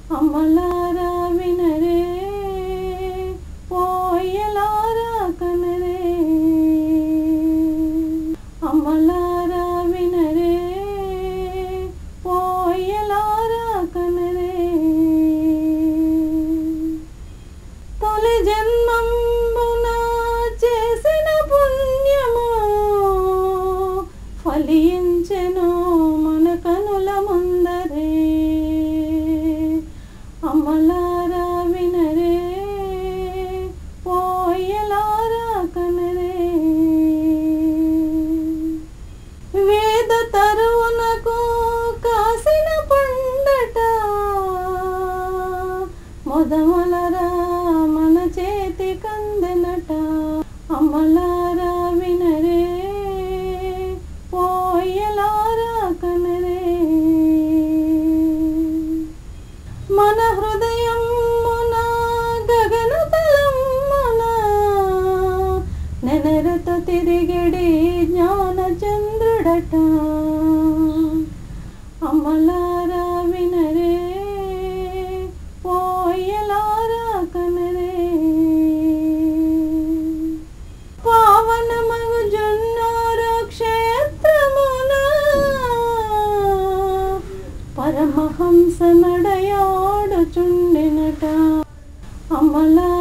అమ్మలారా వినరే పోయలారా కనరే అమ్మలారా వినరే పోయలారా కనరే తొలి జన్మంబున చేసిన పుణ్యము ఫలించెను మన కనుల ముందరే అమ్మలారా వినరే పోయలారా కనరే వేద తరువునకు కాసిన పండట మొదమలరా మన చేతి కందెనట అమ్మలారా వినరే పోయలారా కనరే మన హృదయం మన గగన తలమ్మన నెనరుతో తిరిగిడి జ్ఞాన చంద్రుడట అమ్మలారా వినరే పోయలారా కనరే పావనమగు జొన్నారో క్షేత్రమున పరమహంస నడయాడుచుండినట అమ్మలా